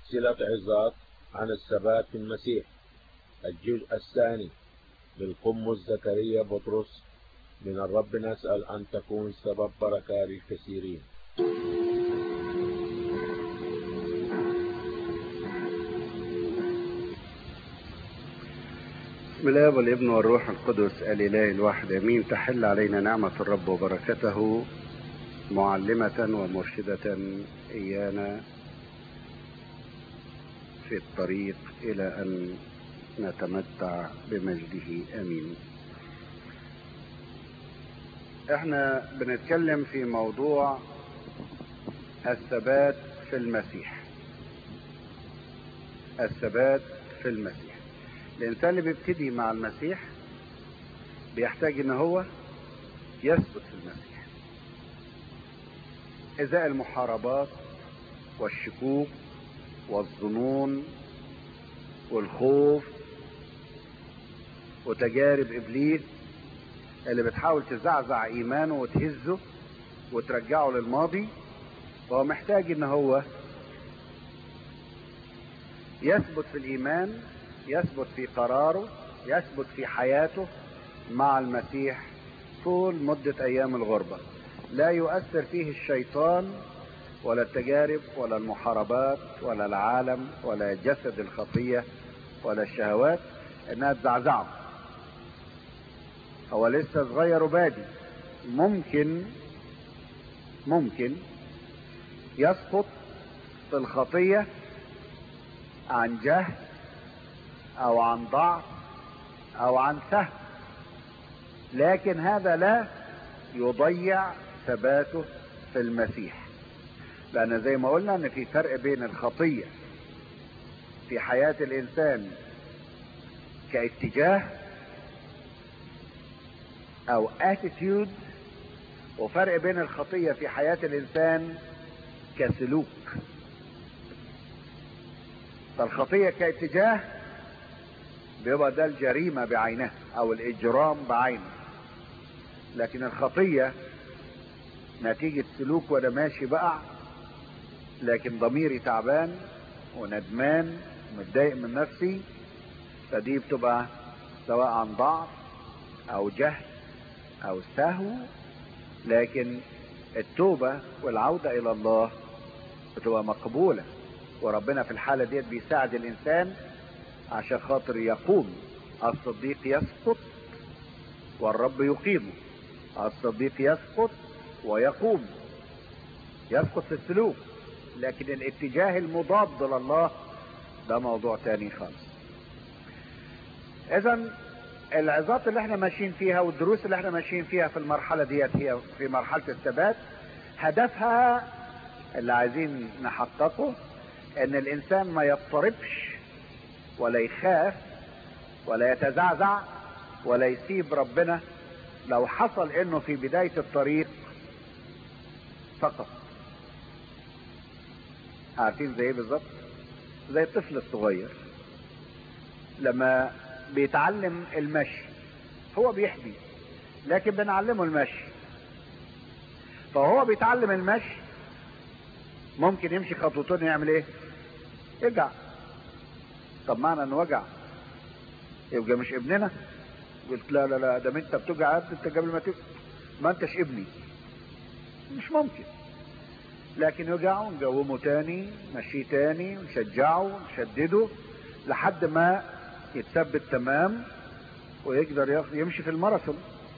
سلسلة عظات عن الثبات في المسيح الجزء الثاني للقمص زكريا بطرس من الرب نسأل أن تكون سبب بركة للكثيرين بسم الله والابن والروح القدس الإله الواحد أمين تحل علينا نعمة الرب وبركته معلمة ومرشدة إيانا في الطريق إلى أن نتمتع بمجده أمين احنا بنتكلم في موضوع الثبات في المسيح الثبات في المسيح الانسان اللي بيبتدي مع المسيح بيحتاج ان هو يثبت في المسيح ازاء المحاربات والشكوك والظنون والخوف وتجارب ابليس اللي بتحاول تزعزع ايمانه وتهزه وترجعه للماضي فهو محتاج ان هو يثبت في الايمان يثبت في قراره يثبت في حياته مع المسيح طول مدة ايام الغربة لا يؤثر فيه الشيطان ولا التجارب ولا المحاربات ولا العالم ولا جسد الخطية ولا الشهوات انها تزعزعه هو لسه صغير وبادي ممكن ممكن يسقط في الخطية عن جهل او عن ضعف او عن سهو لكن هذا لا يضيع ثباته في المسيح لان زي ما قلنا ان في فرق بين الخطية في حياة الانسان كاتجاه او attitude وفرق بين الخطية في حياة الانسان كسلوك فالخطية كاتجاه بيبقى ده الجريمة بعينها او الاجرام بعينه لكن الخطية نتيجة سلوك وانا ماشي بقع لكن ضميري تعبان وندمان ومتضايق من نفسي فدي بتبقى سواء عن ضعف او جهل او سهو لكن التوبة والعودة الى الله بتبقى مقبولة وربنا في الحالة ديت بيساعد الانسان عشان خاطر يقوم الصديق يسقط والرب يقيمه الصديق يسقط ويقوم يسقط في السلوك لكن الاتجاه المضاد لله ده موضوع تاني خالص اذا العظات اللي احنا ماشيين فيها والدروس اللي احنا ماشيين فيها في المرحلة ديت هي في مرحلة الثبات هدفها اللي عايزين نحققه ان الانسان ما يضطربش ولا يخاف ولا يتزعزع ولا يسيب ربنا لو حصل انه في بداية الطريق سقط عارفين زي ايه بالظبط زي الطفل الصغير لما بيتعلم المشي هو بيحبي لكن بنعلمه المشي فهو بيتعلم المشي ممكن يمشي خطوتين يعمل ايه يرجع طب معنى انه وجع يبقى مش ابننا قلت لا لا لا ده انت بتوجع انت قبل ما تبقى ما انتش ابني مش ممكن لكن يوجعه نقومه تاني نمشيه تاني ونشجعه ونشدده لحد ما يتثبت تمام ويقدر يمشي في الماراثون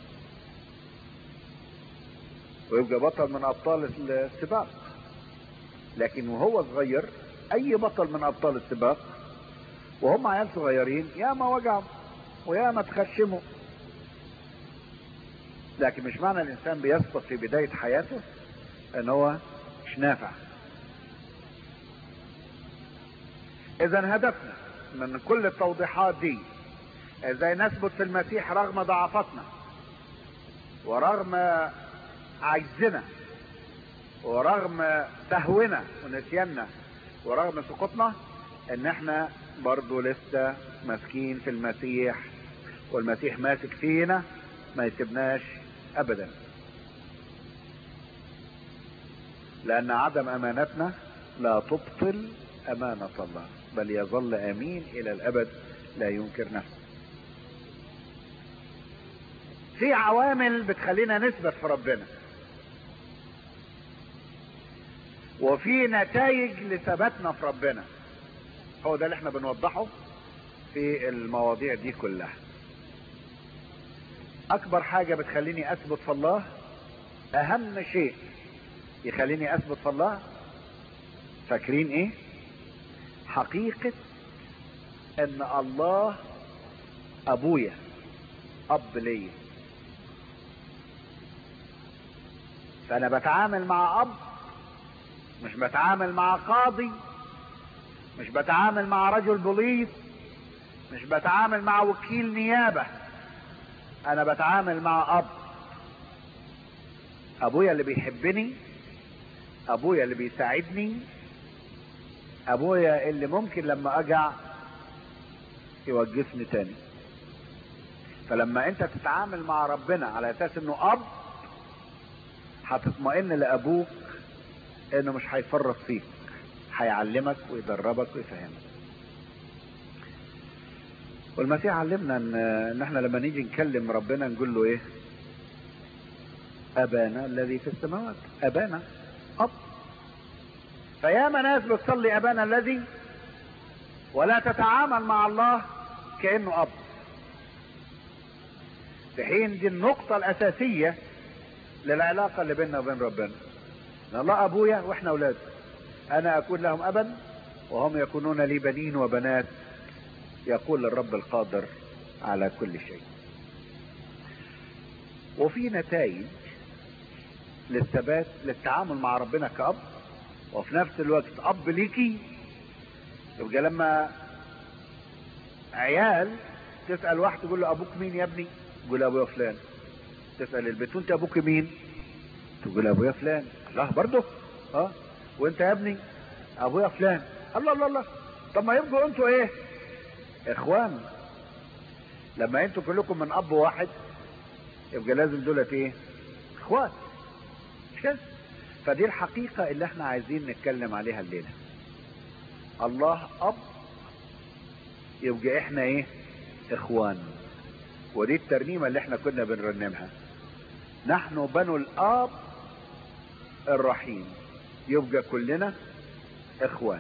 ويبقى بطل من ابطال السباق لكن وهو صغير اي بطل من ابطال السباق وهم عيال صغيرين يا ما وجعوا ويا ما تخشموا لكن مش معنى الانسان بيسقط في بداية حياته ان هو مش نافع اذا هدفنا من كل التوضيحات دي ازاي نثبت في المسيح رغم ضعفاتنا ورغم عجزنا ورغم سهونا ونسياننا ورغم سقوطنا ان احنا برضو لسه ماسكين في المسيح والمسيح ماسك فينا ما يسيبناش ابدا لان عدم امانتنا لا تبطل امانة الله بل يظل امين الى الابد لا ينكر نفسه في عوامل بتخلينا نثبت في ربنا وفي نتائج لثباتنا في ربنا هو ده اللي احنا بنوضحه في المواضيع دي كلها اكبر حاجة بتخليني اثبت في الله اهم شيء يخليني اثبت في الله فاكرين ايه حقيقة ان الله ابويا اب ليا فانا بتعامل مع اب مش بتعامل مع قاضي مش بتعامل مع رجل بوليس مش بتعامل مع وكيل نيابة انا بتعامل مع اب ابويا اللي بيحبني ابويا اللي بيساعدني ابويا اللي ممكن لما اجع يوقفني تاني فلما انت تتعامل مع ربنا على اساس انه اب هتطمئن لابوك انه مش هيفرط فيك هيعلمك ويدربك ويفهمك والمسيح علمنا ان ان احنا لما نيجي نكلم ربنا نقول له ايه ابانا الذي في السماوات ابانا اب فياما ناس بتصلي ابانا الذي ولا تتعامل مع الله كانه اب في حين دي النقطة الأساسية للعلاقة اللي بيننا وبين ربنا إن الله أبويا وإحنا أولاده أنا أكون لهم أبا وهم يكونون لي بنين وبنات يقول الرب القادر على كل شيء وفي نتائج للثبات للتعامل مع ربنا كأب وفي نفس الوقت أب ليكي يبقى لما عيال تسأل واحد تقول له أبوك مين يا ابني؟ يقول أبويا فلان تسأل البيت وأنت أبوك مين؟ تقول أبويا فلان الله برضه اه وأنت يا ابني أبويا فلان الله الله الله طب ما يبقوا أنتوا إيه؟ إخوان لما أنتوا كلكم من أب واحد يبقى لازم دولت إيه؟ إخوات مش كده؟ فدي الحقيقة اللي احنا عايزين نتكلم عليها الليلة الله اب يبقى احنا ايه اخوان ودي الترنيمة اللي احنا كنا بنرنمها نحن بنو الاب الرحيم يبقى كلنا اخوان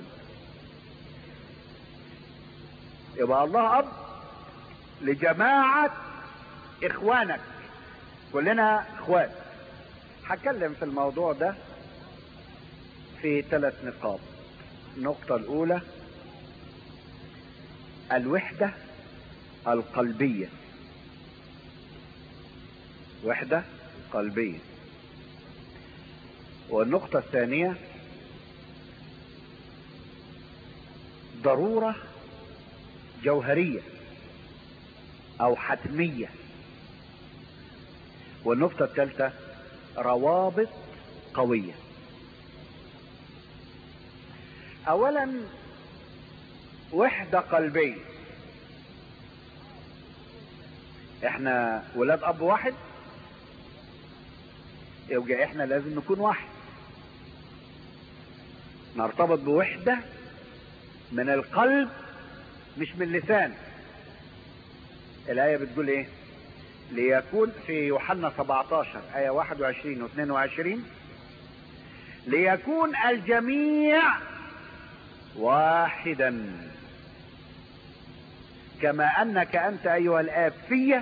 يبقى الله اب لجماعة اخوانك كلنا اخوان هتكلم في الموضوع ده في ثلاث نقاط النقطة الأولى الوحدة القلبية وحدة قلبية والنقطة الثانية ضرورة جوهرية أو حتمية والنقطة الثالثة روابط قوية اولا وحدة قلبية احنا ولاد اب واحد يبقى احنا لازم نكون واحد نرتبط بوحدة من القلب مش من اللسان الآية بتقول ايه ليكون في يوحنا 17 آية 21 و 22 ليكون الجميع واحدا كما انك انت ايها الاب في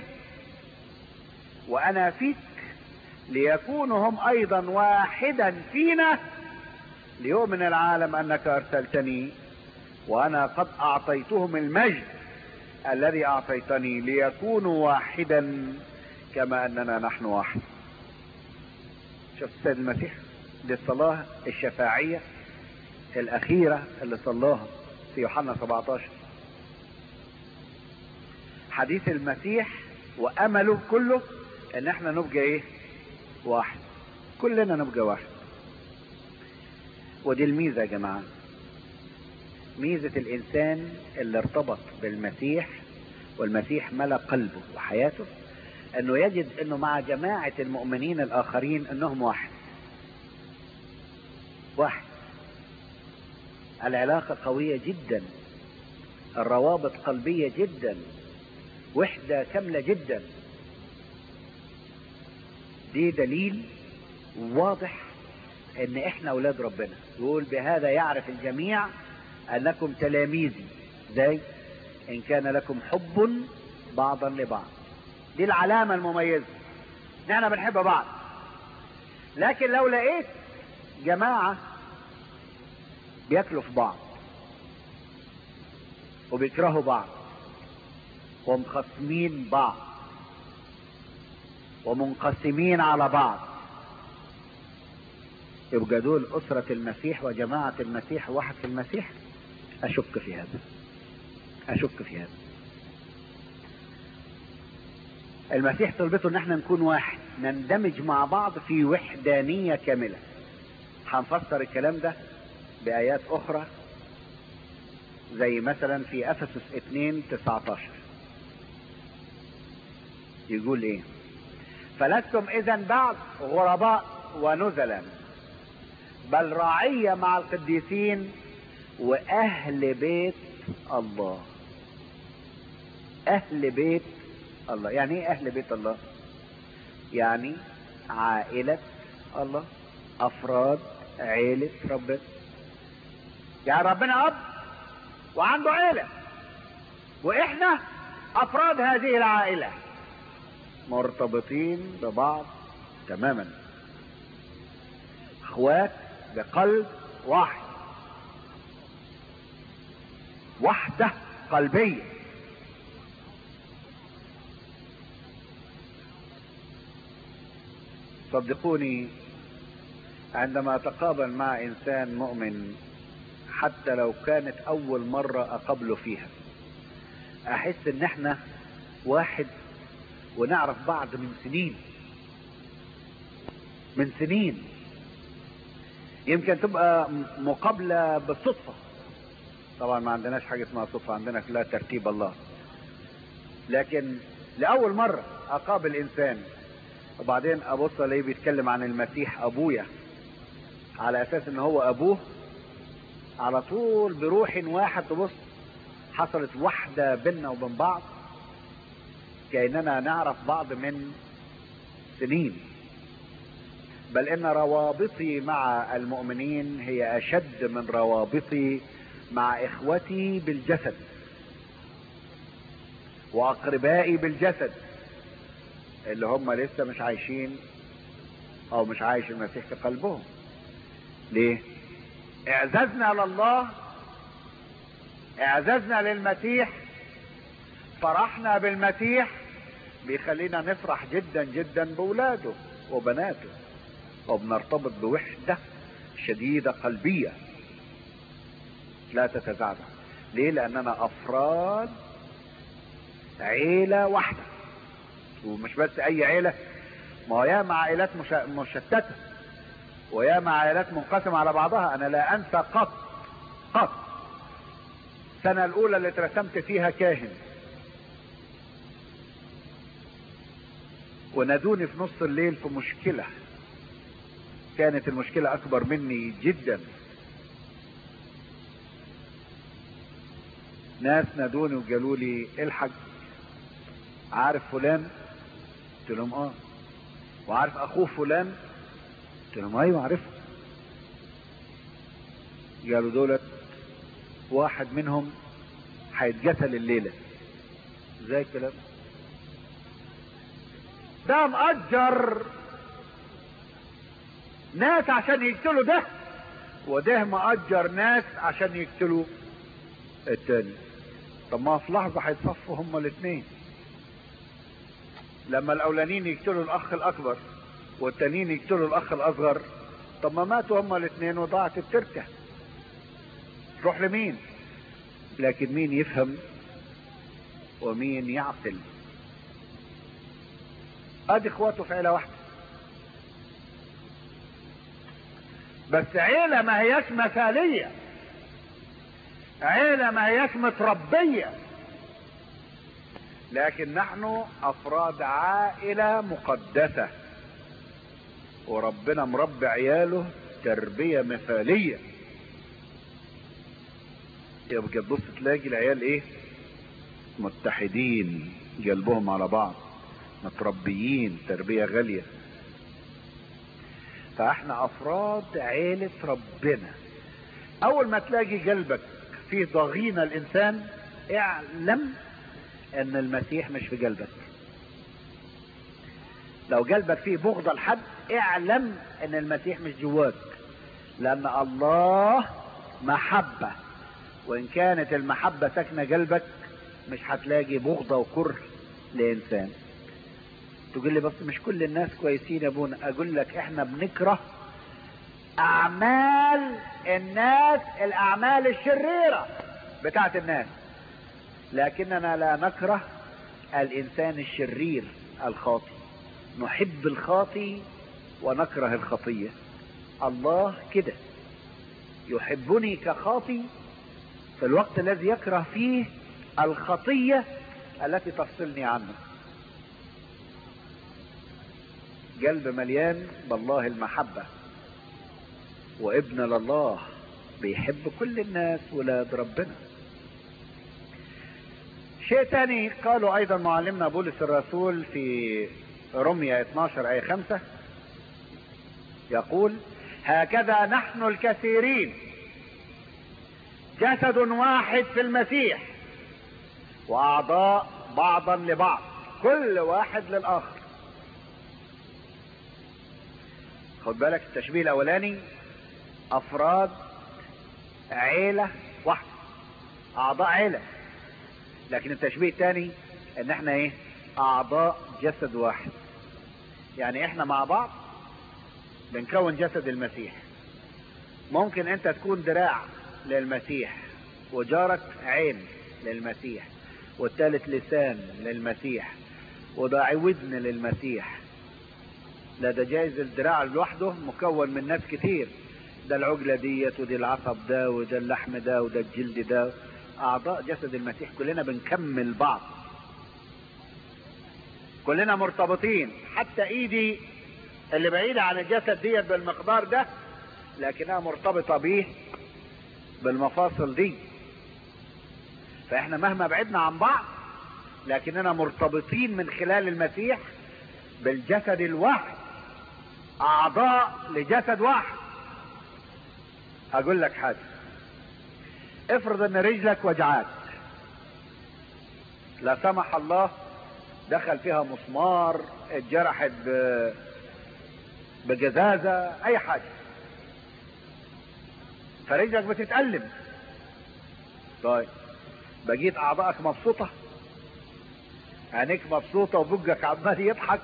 وانا فيك ليكونوا هم ايضا واحدا فينا ليؤمن العالم انك ارسلتني وانا قد اعطيتهم المجد الذي اعطيتني ليكونوا واحدا كما اننا نحن واحد شوف السيد المسيح دي الصلاه الشفاعيه الأخيرة اللي صلاها في يوحنا 17 حديث المسيح وأمله كله إن احنا نبقى إيه؟ واحد كلنا نبقى واحد ودي الميزة يا جماعة ميزة الإنسان اللي ارتبط بالمسيح والمسيح ملأ قلبه وحياته انه يجد انه مع جماعة المؤمنين الاخرين انهم واحد واحد العلاقة قوية جدا الروابط قلبية جدا وحدة كاملة جدا دي دليل واضح ان احنا اولاد ربنا يقول بهذا يعرف الجميع انكم تلاميذي ازاي ان كان لكم حب بعضا لبعض دي العلامة المميزة ان احنا بنحب بعض لكن لو لقيت جماعة بياكلوا في بعض وبيكرهوا بعض ومخصمين بعض ومنقسمين على بعض يبقى دول أسرة المسيح وجماعة المسيح واحد في المسيح أشك في هذا أشك في هذا المسيح طلبته ان احنا نكون واحد نندمج مع بعض في وحدانية كاملة هنفسر الكلام ده بآيات أخرى زي مثلا في أفسس 2 19 يقول إيه فلستم إذا بعد غرباء ونزلا بل رعية مع القديسين وأهل بيت الله أهل بيت الله يعني إيه أهل بيت الله يعني عائلة الله أفراد عيلة ربنا يعني ربنا أب وعنده عيلة وإحنا أفراد هذه العائلة مرتبطين ببعض تماما اخوات بقلب واحد وحدة قلبية صدقوني عندما اتقابل مع انسان مؤمن حتى لو كانت اول مرة اقابله فيها احس ان احنا واحد ونعرف بعض من سنين من سنين يمكن تبقى مقابلة بالصدفة طبعا ما عندناش حاجة اسمها صدفة عندنا كلها ترتيب الله لكن لأول مرة أقابل إنسان وبعدين أبص ألاقيه بيتكلم عن المسيح أبويا على أساس إن هو أبوه على طول بروح واحد تبص حصلت وحدة بيننا وبين بعض كأننا نعرف بعض من سنين بل ان روابطي مع المؤمنين هي اشد من روابطي مع اخوتي بالجسد واقربائي بالجسد اللي هم لسه مش عايشين او مش عايش المسيح في قلبهم ليه اعزازنا لله اعزازنا للمسيح فرحنا بالمسيح بيخلينا نفرح جدا جدا بولاده وبناته وبنرتبط بوحدة شديدة قلبية لا تتزعزع ليه لاننا افراد عيلة واحدة ومش بس اي عيلة ما هو ياما عائلات مش... مشتتة وياما عائلات منقسمة على بعضها انا لا انسى قط قط السنة الاولى اللي اترسمت فيها كاهن ونادوني في نص الليل في مشكلة كانت المشكلة اكبر مني جدا ناس نادوني وقالوا لي الحق عارف فلان قلت لهم اه وعارف اخوه فلان قلت لهم ايوه عارفه قالوا دولت واحد منهم هيتقتل الليله ازاي الكلام ده مأجر ناس عشان يقتلوا ده وده مأجر ناس عشان يقتلوا التاني طب ما في لحظة هيتصفوا هما الاثنين لما الاولانيين يقتلوا الاخ الاكبر والتانيين يقتلوا الاخ الاصغر طب ما ماتوا هما الاثنين وضاعت التركة تروح لمين لكن مين يفهم ومين يعقل ادي اخواته في عيله واحده بس عيله ما هياش مثاليه عيله ما هياش متربيه لكن نحن افراد عائله مقدسه وربنا مربي عياله تربيه مثاليه يبقى تبص تلاقي العيال ايه متحدين قلبهم على بعض متربيين تربية غالية فاحنا افراد عيلة ربنا اول ما تلاقي قلبك فيه ضغينة الانسان اعلم ان المسيح مش في قلبك لو قلبك فيه بغضة لحد اعلم ان المسيح مش جواك لان الله محبة وان كانت المحبة ساكنة قلبك مش هتلاقي بغضة وكره لانسان تقول لي بس مش كل الناس كويسين يا ابونا اقول لك احنا بنكره اعمال الناس الاعمال الشريرة بتاعت الناس لكننا لا نكره الانسان الشرير الخاطئ نحب الخاطئ ونكره الخطية الله كده يحبني كخاطئ في الوقت الذي يكره فيه الخطية التي تفصلني عنه قلب مليان بالله المحبة وابن لله بيحب كل الناس ولاد ربنا شيء تاني قالوا ايضا معلمنا بولس الرسول في رمية 12 اي 5 يقول هكذا نحن الكثيرين جسد واحد في المسيح واعضاء بعضا لبعض كل واحد للاخر خد بالك التشبيه الاولاني افراد عيلة واحدة اعضاء عيلة لكن التشبيه الثاني ان احنا ايه اعضاء جسد واحد يعني احنا مع بعض بنكون جسد المسيح ممكن انت تكون دراع للمسيح وجارك عين للمسيح والثالث لسان للمسيح وده ودن للمسيح لا ده جايز الدراع لوحده مكون من ناس كتير ده العجلة ديت ودي العصب ده وده اللحم ده وده الجلد ده اعضاء جسد المسيح كلنا بنكمل بعض كلنا مرتبطين حتى ايدي اللي بعيدة عن الجسد ديت بالمقدار ده لكنها مرتبطة بيه بالمفاصل دي فاحنا مهما بعدنا عن بعض لكننا مرتبطين من خلال المسيح بالجسد الواحد اعضاء لجسد واحد هقول لك حاجة افرض ان رجلك وجعاك لا سمح الله دخل فيها مسمار اتجرحت ب... بجزازة اي حاجة فرجلك بتتألم طيب بقيت اعضائك مبسوطة عينيك مبسوطة وبقك عمال يضحك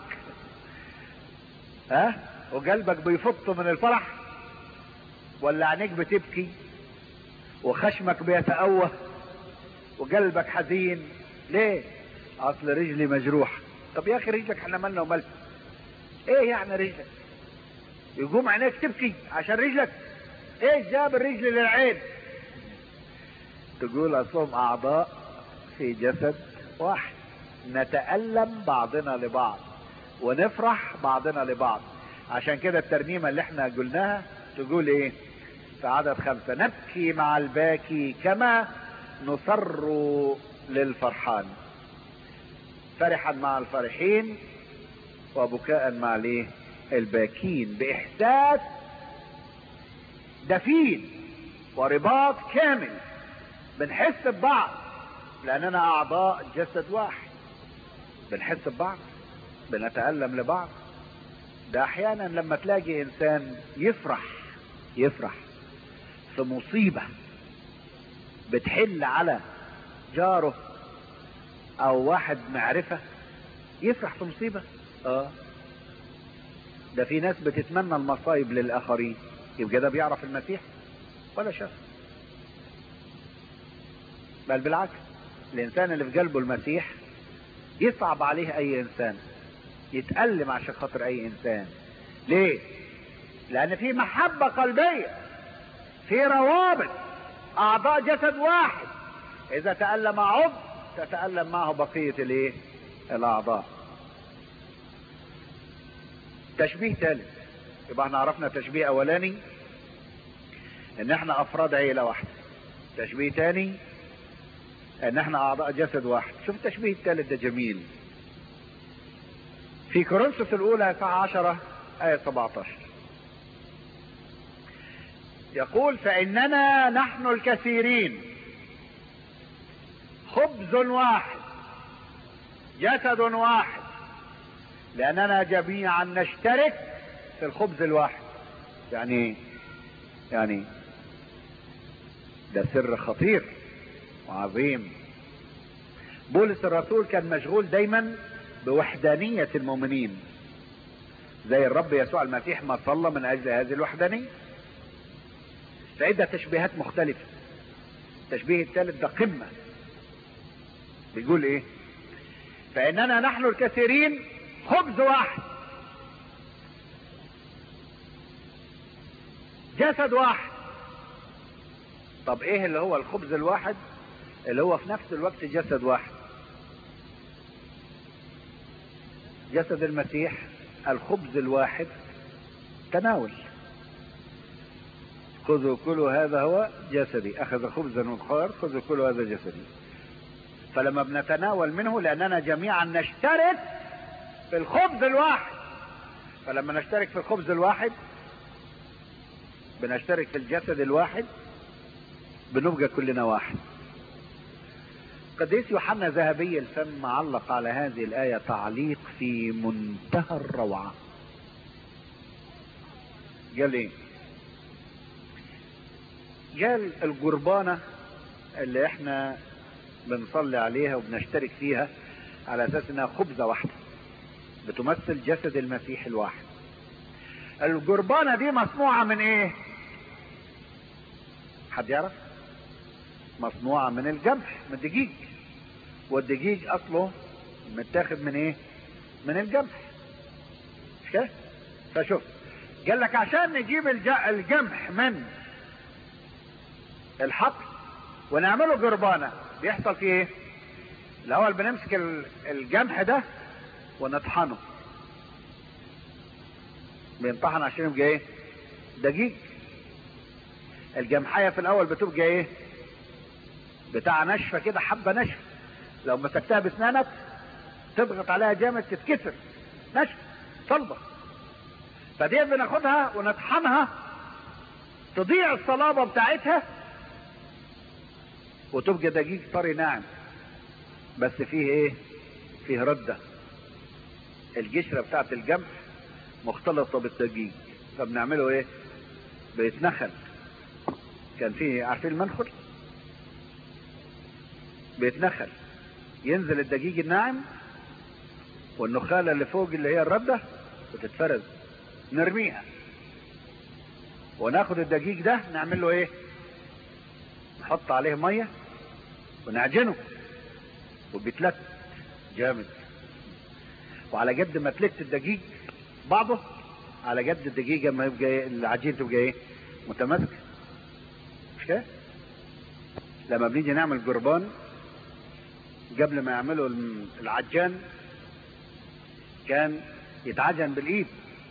ها وقلبك بيفط من الفرح ولا عينيك بتبكي وخشمك بيتأوه وقلبك حزين ليه اصل رجلي مجروح طب يا اخي رجلك احنا مالنا ومالك ايه يعني رجلك يقوم عينيك تبكي عشان رجلك ايه جاب الرجل للعين تقول اصلهم اعضاء في جسد واحد نتألم بعضنا لبعض ونفرح بعضنا لبعض عشان كده الترنيمة اللي احنا قلناها تقول ايه في عدد خمسة نبكي مع الباكي كما نصر للفرحان فرحا مع الفرحين وبكاء مع الايه الباكين باحساس دفين ورباط كامل بنحس ببعض لاننا اعضاء جسد واحد بنحس ببعض بنتألم لبعض ده احيانا لما تلاقي انسان يفرح يفرح في مصيبة بتحل على جاره او واحد معرفة يفرح في مصيبة اه ده في ناس بتتمنى المصايب للاخرين يبقى ده بيعرف المسيح ولا شاف بل بالعكس الانسان اللي في قلبه المسيح يصعب عليه اي انسان يتألم عشان خاطر اي انسان ليه لان في محبة قلبية في روابط اعضاء جسد واحد اذا تألم عضو تتألم معه بقية الايه الاعضاء تشبيه ثالث يبقى احنا عرفنا تشبيه اولاني ان احنا افراد عيلة واحدة تشبيه تاني ان احنا اعضاء جسد واحد شوف التشبيه الثالث ده جميل في كورنثوس الاولى ساعة عشرة آية 17 يقول فإننا نحن الكثيرين خبز واحد جسد واحد لأننا جميعا نشترك في الخبز الواحد يعني يعني ده سر خطير وعظيم بولس الرسول كان مشغول دايما بوحدانية المؤمنين زي الرب يسوع المسيح ما صلى من اجل هذه الوحدانية فعدة تشبيهات مختلفة التشبيه الثالث ده قمة بيقول ايه فاننا نحن الكثيرين خبز واحد جسد واحد طب ايه اللي هو الخبز الواحد اللي هو في نفس الوقت جسد واحد جسد المسيح الخبز الواحد تناول خذوا كلوا هذا هو جسدي اخذ خبزا وخار خذوا كلوا هذا جسدي فلما بنتناول منه لاننا جميعا نشترك في الخبز الواحد فلما نشترك في الخبز الواحد بنشترك في الجسد الواحد بنبقى كلنا واحد قديس يوحنا ذهبي الفم علق على هذه الآية تعليق في منتهى الروعة قال ايه قال القربانة اللي احنا بنصلي عليها وبنشترك فيها على اساس انها خبزة واحدة بتمثل جسد المسيح الواحد القربانة دي مصنوعة من ايه حد يعرف مصنوعة من الجمح من الدقيق والدقيق اصله متاخد من ايه من الجمح مش كده فشوف قال لك عشان نجيب الجمح من الحقل ونعمله قربانة بيحصل فيه ايه الاول بنمسك الجمح ده ونطحنه بينطحن عشان يبقى ايه دقيق الجمحية في الاول بتبقى ايه بتاع نشفة كده حبة نشفة لو مسكتها باسنانك تضغط عليها جامد تتكسر نشفة صلبة فدي بناخدها ونطحنها تضيع الصلابة بتاعتها وتبقى دقيق طري ناعم بس فيه ايه فيه ردة القشرة بتاعت الجمح مختلطة بالدقيق فبنعمله ايه بيتنخل كان فيه عارفين المنخل بيتنخل ينزل الدقيق الناعم والنخالة اللي فوق اللي هي الردة بتتفرز نرميها وناخد الدقيق ده نعمل له ايه نحط عليه مية ونعجنه وبيتلت جامد وعلى قد ما تلت الدقيق بعضه على قد الدقيقة ما يبقى العجين تبقى ايه متماسكة مش كده لما بنيجي نعمل قربان قبل ما يعملوا العجان كان يتعجن بالايد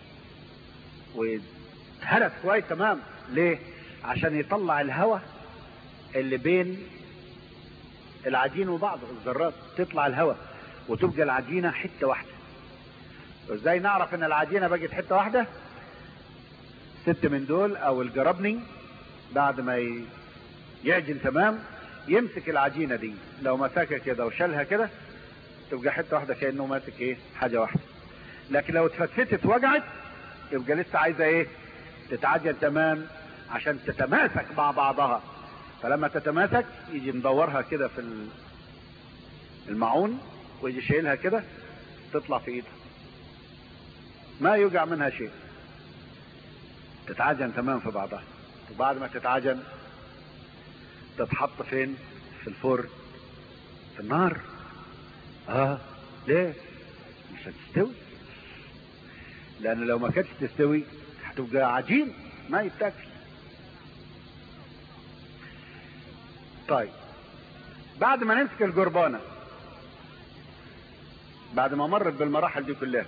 ويتهرس كويس تمام ليه عشان يطلع الهواء اللي بين العجين وبعض الذرات تطلع الهواء وتبقى العجينة حتة واحدة وازاي نعرف ان العجينة بقت حتة واحدة ست من دول او الجربني بعد ما يعجن تمام يمسك العجينة دي لو مسكها كده وشالها كده تبقى حتة واحدة كأنه ماسك ايه حاجة واحدة لكن لو اتفتفتت وجعت يبقى لسه عايزة ايه تتعجن تمام عشان تتماسك مع بعضها فلما تتماسك يجي مدورها كده في المعون ويجي شايلها كده تطلع في ايده ما يوجع منها شيء تتعجن تمام في بعضها وبعد ما تتعجن تتحط فين في الفرن في النار اه ليه مش هتستوي لان لو ما كانتش تستوي هتبقى عجين ما يتاكل طيب بعد ما نمسك الجربانة بعد ما مرت بالمراحل دي كلها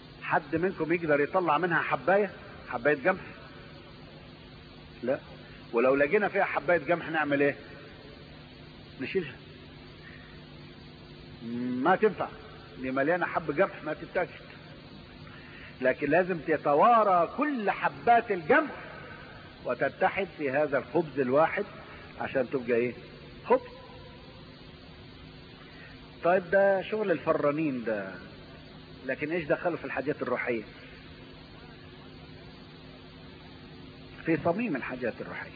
حد منكم يقدر يطلع منها حباية حباية جمح لا ولو لقينا فيها حبايه جمح نعمل ايه نشيلها ما تنفع دي مليانه حب جمح ما تتاكل لكن لازم تتوارى كل حبات الجمح وتتحد في هذا الخبز الواحد عشان تبقى ايه خبز طيب ده شغل الفرانين ده لكن ايش دخله في الحاجات الروحيه في صميم الحاجات الروحيه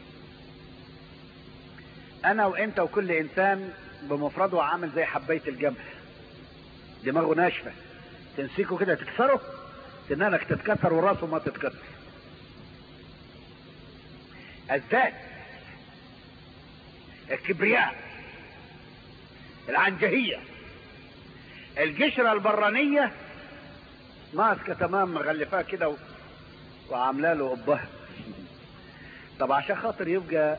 انا وانت وكل انسان بمفرده عامل زي حبايه الجمح دماغه ناشفه تمسكه كده تكسره سنانك تتكسر وراسه ما تتكسر الذات الكبرياء العنجهية القشرة البرانية ماسكة تمام مغلفاه كده و... وعامله له قبها طب عشان خاطر يبقى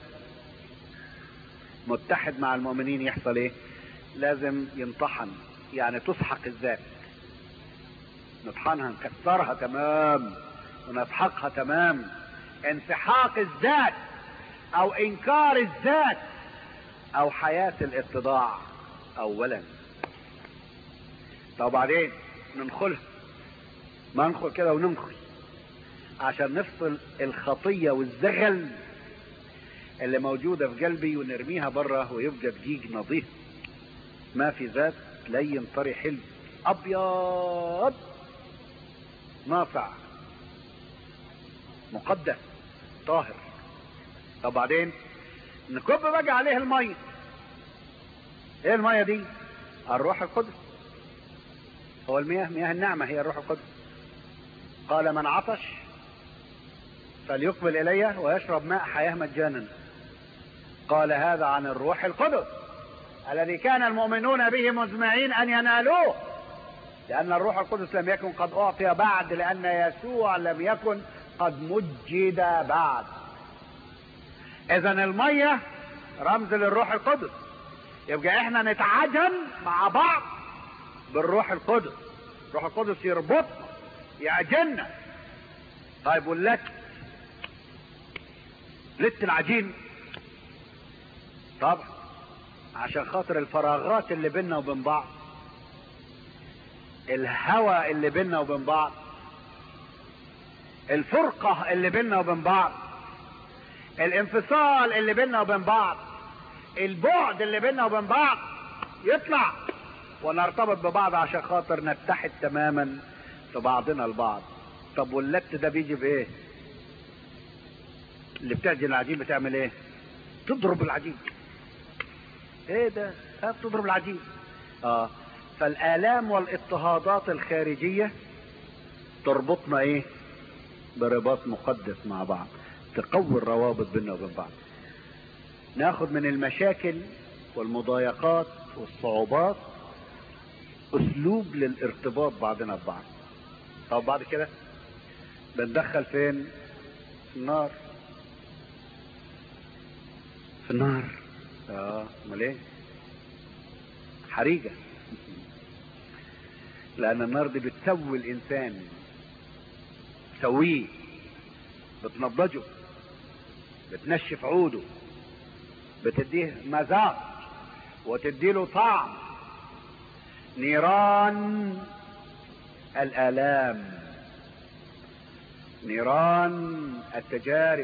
متحد مع المؤمنين يحصل ايه لازم ينطحن يعني تسحق الذات نطحنها نكسرها تمام ونسحقها تمام انسحاق الذات او انكار الذات او حياة الاتضاع اولا طب وبعدين ننخلها ما ندخل كده وننخل عشان نفصل الخطية والزغل اللي موجودة في قلبي ونرميها بره ويبقى دقيق نظيف ما في ذات لين طري حلو ابيض ناصع مقدس طاهر طب بعدين نكب بقى عليه المية ايه المية دي الروح القدس هو المياه مياه النعمة هي الروح القدس قال من عطش فليقبل الي ويشرب ماء حياة مجانا قال هذا عن الروح القدس الذي كان المؤمنون به مزمعين ان ينالوه لان الروح القدس لم يكن قد اعطي بعد لان يسوع لم يكن قد مجد بعد اذا المية رمز للروح القدس يبقى احنا نتعجن مع بعض بالروح القدس الروح القدس يربطنا يعجننا طيب واللت لت العجين طبعا عشان خاطر الفراغات اللي بيننا وبين بعض الهوى اللي بيننا وبين بعض الفرقة اللي بيننا وبين بعض الانفصال اللي بيننا وبين بعض البعد اللي بيننا وبين بعض يطلع ونرتبط ببعض عشان خاطر نتحد تماما في بعضنا البعض طب واللت ده بيجي بايه اللي بتعجن العجين بتعمل ايه تضرب العجين ايه ده ها بتضرب العجين اه فالالام والاضطهادات الخارجيه تربطنا ايه برباط مقدس مع بعض تقوي الروابط بيننا وبين بعض ناخد من المشاكل والمضايقات والصعوبات اسلوب للارتباط بعضنا ببعض طب بعد كده بندخل فين في النار في النار اه امال ايه حريقه لان النار دي بتسوي الانسان تسويه بتنضجه بتنشف عوده بتديه مذاق وتديله طعم نيران الالام نيران التجارب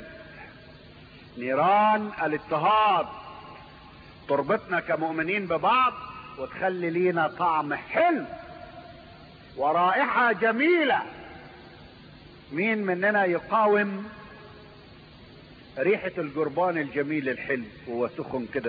نيران الاضطهاد تربطنا كمؤمنين ببعض وتخلي لينا طعم حلو ورائحة جميلة مين مننا يقاوم ريحة الجربان الجميل الحلو وهو سخن كده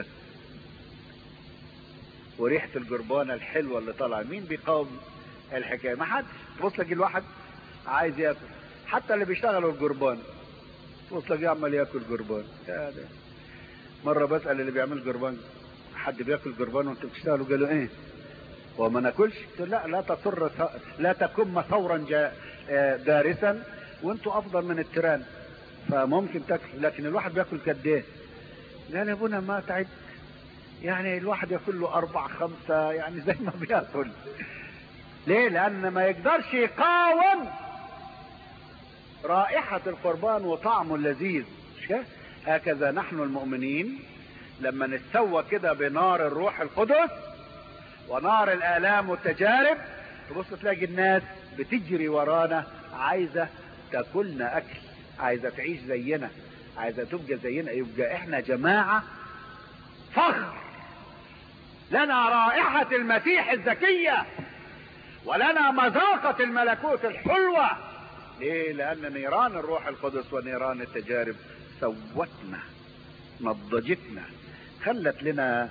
وريحة الجربانة الحلوة اللي طالعة مين بيقاوم الحكاية ما حدش تبص تلاقي الواحد عايز ياكل حتى اللي بيشتغلوا الجربان تبص تلاقيه عمال ياكل جربان يا ده. مرة بسأل اللي بيعمل جربان حد بياكل جربان وانتوا بتشتغلوا قالوا ايه وما ناكلش قلت لا لا تصر لا تكن ثورا جا دارسا وانتوا افضل من التيران فممكن تاكل لكن الواحد بياكل قد ايه قال يا ابونا ما تعد يعني الواحد ياكل له اربع خمسة يعني زي ما بياكل ليه لان ما يقدرش يقاوم رائحة القربان وطعمه اللذيذ مش كده هكذا نحن المؤمنين لما نتسوى كده بنار الروح القدس ونار الآلام والتجارب تبص تلاقي الناس بتجري ورانا عايزة تاكلنا أكل عايزة تعيش زينا عايزة تبقى زينا يبقى احنا جماعة فخر لنا رائحة المسيح الزكية ولنا مذاقة الملكوت الحلوة ليه لأن نيران الروح القدس ونيران التجارب سوتنا نضجتنا خلت لنا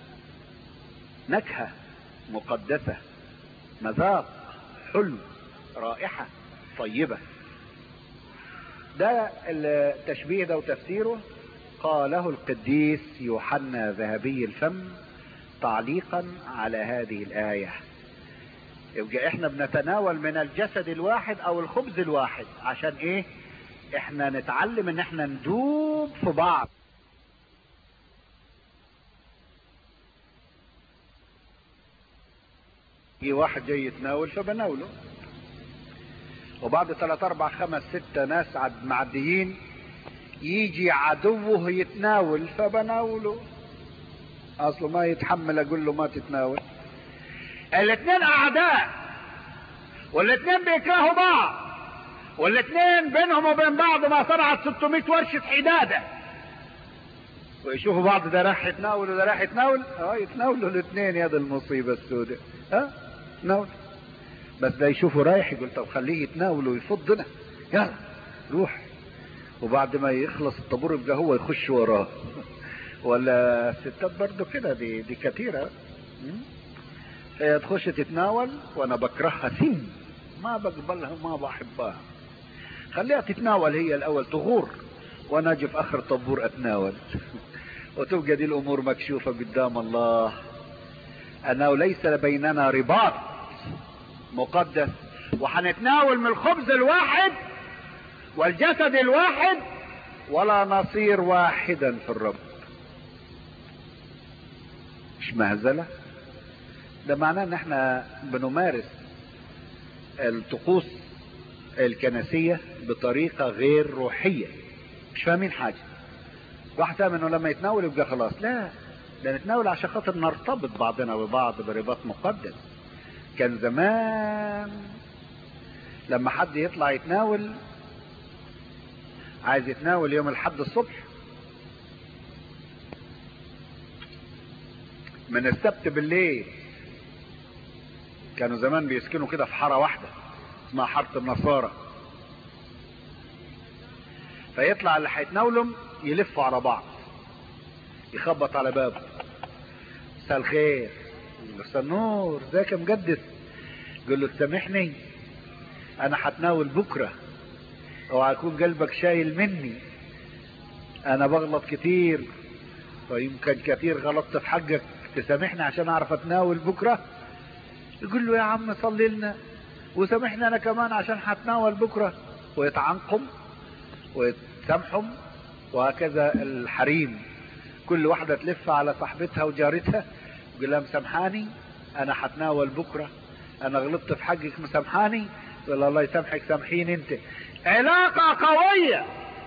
نكهة مقدسة مذاق حلو رائحة طيبة ده التشبيه ده وتفسيره قاله القديس يوحنا ذهبي الفم تعليقا على هذه الآية يبقى احنا بنتناول من الجسد الواحد او الخبز الواحد عشان ايه احنا نتعلم ان احنا ندوب في بعض يجي واحد جاي يتناول فبناوله وبعد ثلاث اربع خمس ستة ناس عد معديين يجي عدوه يتناول فبناوله اصله ما يتحمل اقول له ما تتناول الاثنين اعداء والاثنين بيكرهوا بعض والاثنين بينهم وبين بعض ما صنعت 600 ورشة حدادة ويشوفوا بعض ده راح يتناول وده راح يتناول اه يتناولوا الاثنين يا دي المصيبة السوداء ها تناول بس ده يشوفه رايح يقول طب خليه يتناول ويفضنا يلا روح وبعد ما يخلص الطابور يبقى هو يخش وراه ولا الستات برضه كده دي دي كتيرة هي تخش تتناول وانا بكرهها سن ما بقبلها ما بحبها خليها تتناول هي الاول تغور وانا اجي في اخر طابور اتناول وتبقى دي الامور مكشوفة قدام الله انه ليس بيننا رباط مقدس وحنتناول من الخبز الواحد والجسد الواحد ولا نصير واحدا في الرب مش مهزلة ده معناه ان احنا بنمارس الطقوس الكنسية بطريقة غير روحية مش فاهمين حاجة واحد فاهم انه لما يتناول يبقى خلاص لا ده نتناول عشان خاطر نرتبط بعضنا ببعض برباط مقدس كان زمان لما حد يطلع يتناول عايز يتناول يوم الحد الصبح من السبت بالليل كانوا زمان بيسكنوا كده في حارة واحدة اسمها حارة النصارى فيطلع اللي هيتناولهم يلفوا على بعض يخبط على بابه مساء الخير يقول له مساء النور ازيك يا مجدس يقول له سامحني انا هتناول بكره اوعى يكون قلبك شايل مني انا بغلط كتير ويمكن كتير غلطت في حقك تسامحني عشان اعرف اتناول بكره يقول له يا عم صلي لنا وسامحني انا كمان عشان هتناول بكره ويتعنقم ويتسامحهم وهكذا الحريم كل واحدة تلف على صاحبتها وجارتها يقول لها مسامحاني انا هتناول بكرة انا غلطت في حقك مسامحاني يقول الله يسامحك سامحيني انت علاقة قوية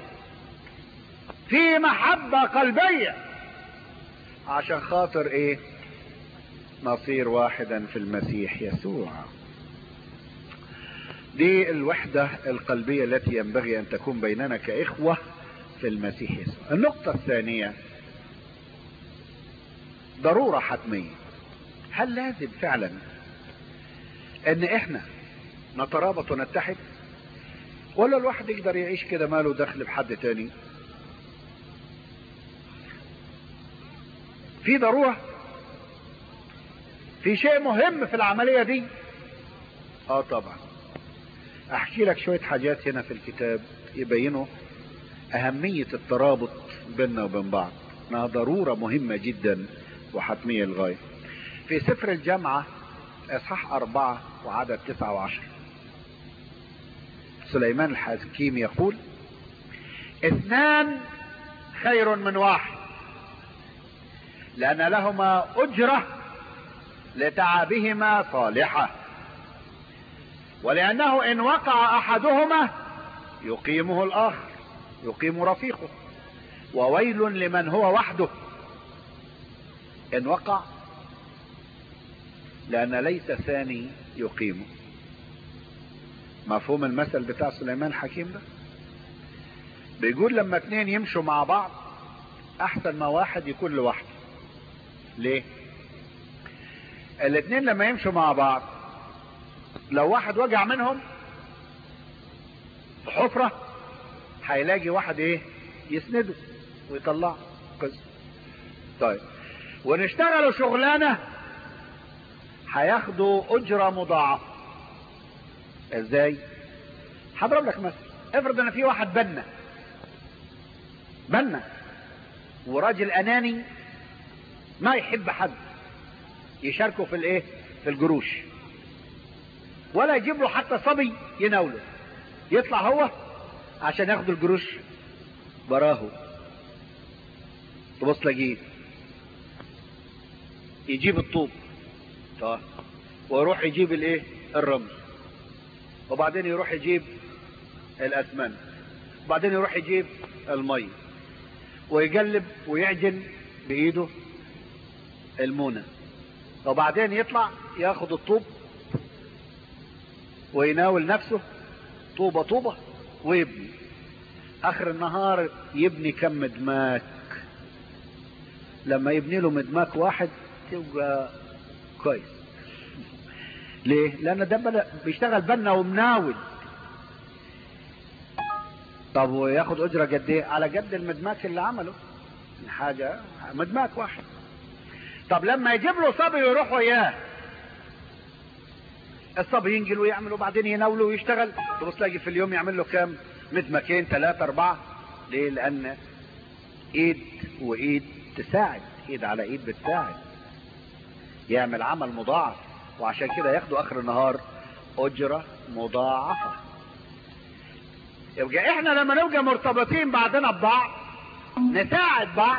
في محبة قلبية عشان خاطر ايه نصير واحدا في المسيح يسوع دي الوحدة القلبية التي ينبغي ان تكون بيننا كاخوة في المسيح يسوع النقطة الثانية ضرورة حتمية هل لازم فعلا ان احنا نترابط ونتحد ولا الواحد يقدر يعيش كده ماله دخل بحد تاني في ضرورة في شيء مهم في العملية دي اه طبعا احكي لك شوية حاجات هنا في الكتاب يبينوا اهمية الترابط بيننا وبين بعض انها ضرورة مهمة جدا وحتمية للغاية في سفر الجامعة اصحاح اربعة وعدد تسعة وعشر سليمان الحكيم يقول اثنان خير من واحد لان لهما اجرة لتعبهما صالحة ولانه ان وقع احدهما يقيمه الاخر يقيم رفيقه وويل لمن هو وحده ان وقع لان ليس ثاني يقيمه مفهوم المثل بتاع سليمان الحكيم ده بيقول لما اتنين يمشوا مع بعض احسن ما واحد يكون لوحده ليه الاتنين لما يمشوا مع بعض لو واحد وجع منهم في حفرة هيلاقي واحد ايه يسنده ويطلعه قصة طيب ونشتغلوا شغلانة هياخدوا اجرة مضاعفة ازاي هضرب لك مثل افرض ان في واحد بنا بنا وراجل اناني ما يحب حد يشاركه في الايه في الجروش ولا يجيب له حتى صبي يناوله يطلع هو عشان ياخد الجروش براه تبص تلاقيه يجيب الطوب طيب ويروح يجيب الايه الرمل وبعدين يروح يجيب الاسمنت وبعدين يروح يجيب المي ويقلب ويعجن بايده المونه وبعدين يطلع ياخد الطوب ويناول نفسه طوبة طوبة ويبني اخر النهار يبني كم مدماك لما يبني له مدماك واحد تبقى كويس ليه لان ده بيشتغل بنا ومناول طب وياخد اجرة قد ايه على قد المدماك اللي عمله حاجة مدماك واحد طب لما يجيب له صبي ويروح وياه الصبي ينجل ويعمل وبعدين يناوله ويشتغل تبص تلاقي في اليوم يعمل له كام مدمكين ثلاثة أربعة ليه لأن إيد وإيد تساعد إيد على إيد بتساعد يعمل عمل مضاعف وعشان كده ياخدوا آخر النهار أجرة مضاعفة يبقى إحنا لما نبقى مرتبطين بعضنا ببعض نساعد بعض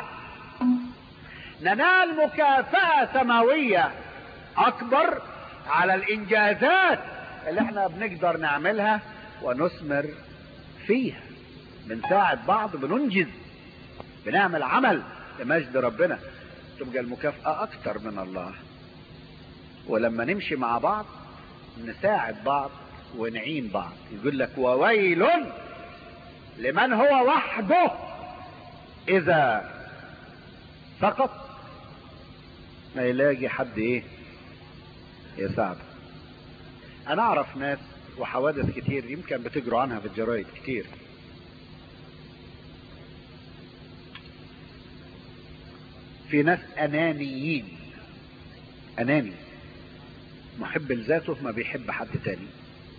ننال مكافأة سماوية أكبر على الإنجازات اللي احنا بنقدر نعملها ونثمر فيها بنساعد بعض بننجز بنعمل عمل لمجد ربنا تبقى المكافأة أكتر من الله ولما نمشي مع بعض نساعد بعض ونعين بعض يقول لك وويل لمن هو وحده إذا سقط ما يلاقي حد ايه يساعده انا اعرف ناس وحوادث كتير يمكن بتجروا عنها في الجرايد كتير في ناس انانيين اناني محب لذاته ما بيحب حد تاني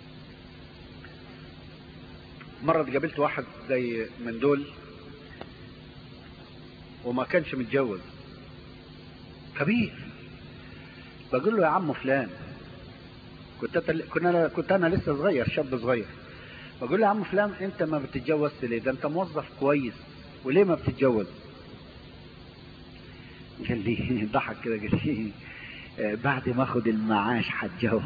مرة قابلت واحد زي من دول وما كانش متجوز كبير بقول له يا عم فلان كنت أتل... كنا أنا... كنت انا لسه صغير شاب صغير بقول له يا عم فلان انت ما بتتجوزش ليه ده انت موظف كويس وليه ما بتتجوز قال لي ضحك كده قال لي بعد ما اخد المعاش هتجوز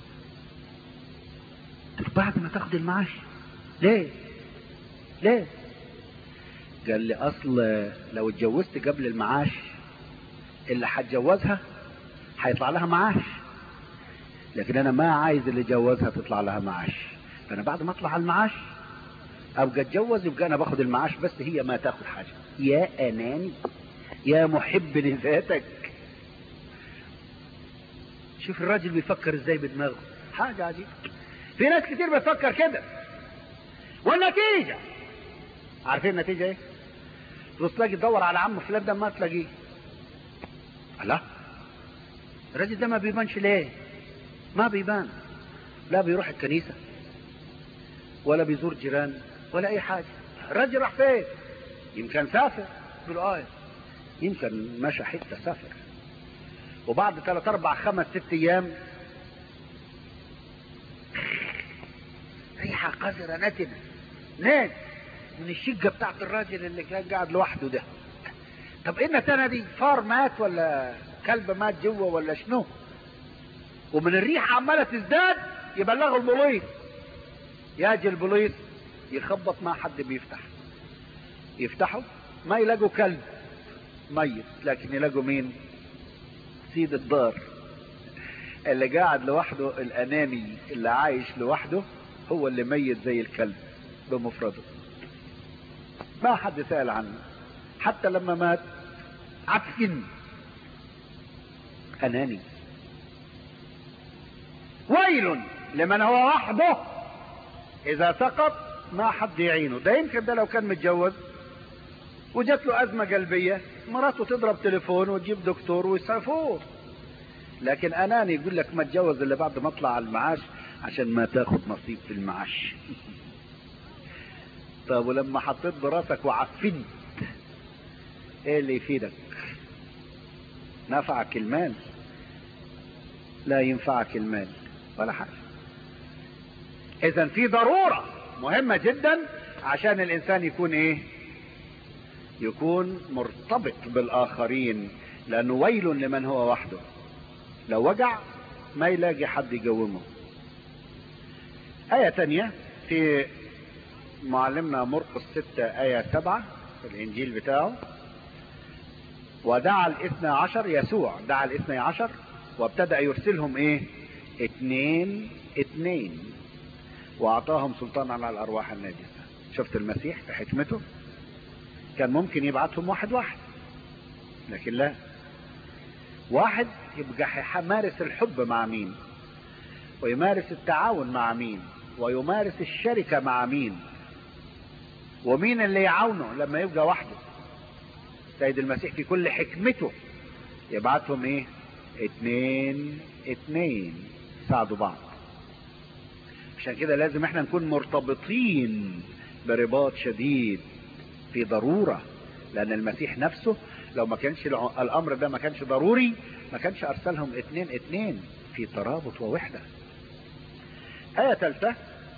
قلت بعد ما تاخد المعاش ليه ليه قال لي اصل لو اتجوزت قبل المعاش اللي هتجوزها هيطلع لها معاش لكن انا ما عايز اللي جوزها تطلع لها معاش فانا بعد ما اطلع على المعاش ابقى اتجوز يبقى انا باخد المعاش بس هي ما تاخد حاجه يا اناني يا محب لذاتك شوف الراجل بيفكر ازاي بدماغه حاجه عجيبه في ناس كتير بتفكر كده والنتيجه عارفين النتيجه ايه تبص تلاقي تدور على عم فلان ده ما تلاقيه لا الراجل ده ما بيبانش ليه ما بيبان لا بيروح الكنيسة ولا بيزور جيران ولا اي حاجة الراجل راح فين يمكن سافر يقول اه يمكن مشى حتة سافر وبعد ثلاث اربع خمس ست ايام ريحة قذرة نتنة ناس من الشقة بتاعت الراجل اللي كان قاعد لوحده ده طب ايه النتنة دي فار مات ولا كلب مات جوه ولا شنو ومن الريحة عمالة تزداد يبلغوا البوليس يجي البوليس يخبط مع حد بيفتح يفتحوا ما يلاقوا كلب ميت لكن يلاقوا مين سيد الدار اللي قاعد لوحده الاناني اللي عايش لوحده هو اللي ميت زي الكلب بمفرده ما حد سأل عنه حتى لما مات عفن اناني ويل لمن هو وحده اذا سقط ما حد يعينه ده يمكن ده لو كان متجوز وجات له ازمه قلبيه مراته تضرب تليفون وتجيب دكتور ويسعفوه لكن اناني يقول لك ما اتجوز الا بعد ما اطلع على المعاش عشان ما تاخد نصيب في المعاش طب ولما حطيت براسك وعفنت ايه اللي يفيدك نفعك المال لا ينفعك المال ولا حاجه اذا في ضروره مهمه جدا عشان الانسان يكون ايه يكون مرتبط بالاخرين لانه ويل لمن هو وحده لو وجع ما يلاقي حد يقومه آية تانية في معلمنا مرقس ستة آية سبعة في الإنجيل بتاعه ودعا الاثنى عشر يسوع دعا الاثنى عشر وابتدأ يرسلهم ايه اتنين اتنين واعطاهم سلطان على الارواح الناجسة شفت المسيح في حكمته كان ممكن يبعتهم واحد واحد لكن لا واحد يبقى يمارس الحب مع مين ويمارس التعاون مع مين ويمارس الشركة مع مين ومين اللي يعاونه لما يبقى وحده سيد المسيح في كل حكمته يبعتهم ايه اتنين اتنين يساعدوا بعض عشان كده لازم احنا نكون مرتبطين برباط شديد في ضرورة لان المسيح نفسه لو ما كانش الامر ده ما كانش ضروري ما كانش ارسلهم اتنين اتنين في ترابط ووحدة آية ثالثة